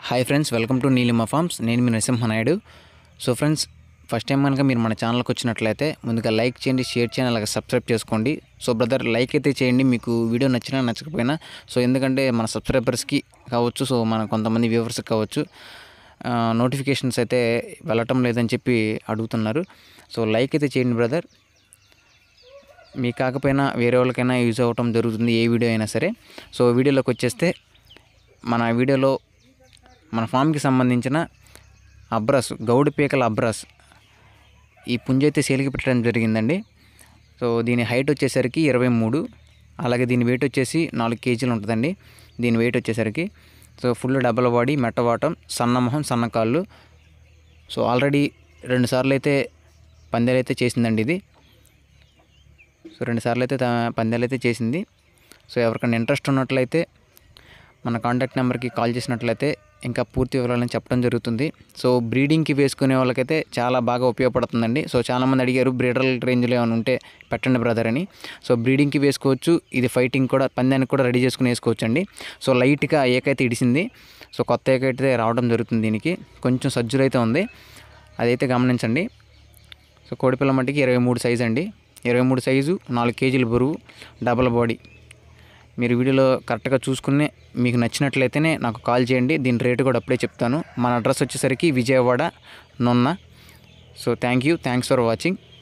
hi friends welcome to Neelima farms నేను మీ Narasimha Naidu so friends first time కనుక మీరు మన ఛానల్కి వచ్చినట్లయితే ముందుగా లైక్ చేయండి షేర్ చేయండి అలాగే సబ్స్క్రైబ్ చేసుకోండి సో బ్రదర్ లైక్ అయితే చేయండి మీకు వీడియో నచ్చినా నచ్చకపోయినా సో ఎందుకంటే మన సబ్స్క్రైబర్స్కి కావచ్చు సో మన కొంతమంది వ్యూవర్స్కి కావచ్చు నోటిఫికేషన్స్ అయితే వెళ్ళటం లేదని చెప్పి అడుగుతున్నారు సో లైక్ అయితే చేయండి బ్రదర్ మీకు కాకపోయినా వేరే వాళ్ళకైనా యూజ్ అవ్వటం జరుగుతుంది ఏ వీడియో అయినా సరే సో వీడియోలోకి వచ్చేస్తే మన వీడియోలో మన ఫామ్కి సంబంధించిన అబ్రాస్ గౌడి పీకల అబ్రాస్ ఈ పుంజ అయితే సేలికి పెట్టడం జరిగిందండి సో దీని హైట్ వచ్చేసరికి ఇరవై మూడు అలాగే దీని వెయిట్ వచ్చేసి నాలుగు కేజీలు ఉంటుందండి దీని వెయిట్ వచ్చేసరికి సో ఫుల్ డబల్ బాడీ మెట్టవాటం సన్న మొహం సన్న కాళ్ళు సో ఆల్రెడీ రెండు సార్లు అయితే పందాలు అయితే చేసిందండి ఇది సో రెండు సార్లు అయితే తా- పందాలు అయితే చేసింది సో ఎవరికైనా ఇంట్రెస్ట్ ఉన్నట్లయితే మన కాంటాక్ట్ నెంబర్కి కాల్ చేసినట్లయితే ఇంకా పూర్తి వివరాలను చెప్పడం జరుగుతుంది సో బ్రీడింగ్కి వేసుకునే వాళ్ళకైతే చాలా బాగా ఉపయోగపడుతుందండి సో చాలామంది అడిగారు బ్రీడర్ రేంజ్లో ఏమైనా ఉంటే పెట్టండి బ్రదర్ అని సో బ్రీడింగ్కి వేసుకోవచ్చు ఇది ఫైటింగ్ కూడా పందానికి కూడా రెడీ చేసుకుని వేసుకోవచ్చు అండి సో లైట్గా ఏకైతే ఇడిసింది సో కొత్త ఏకైతే రావడం జరుగుతుంది దీనికి కొంచెం సజ్జులు అయితే ఉంది అదైతే గమనించండి సో కోడిపిల్ల మట్టికి ఇరవై మూడు సైజు అండి ఇరవై మూడు సైజు నాలుగు కేజీల బరువు డబల్ బాడీ మీరు వీడియోలో కరెక్ట్గా చూసుకుని మీకు నచ్చినట్లయితేనే నాకు కాల్ చేయండి దీని రేటు కూడా అప్పుడే చెప్తాను మన అడ్రస్ వచ్చేసరికి విజయవాడ నొన్న so thank you thanks for watching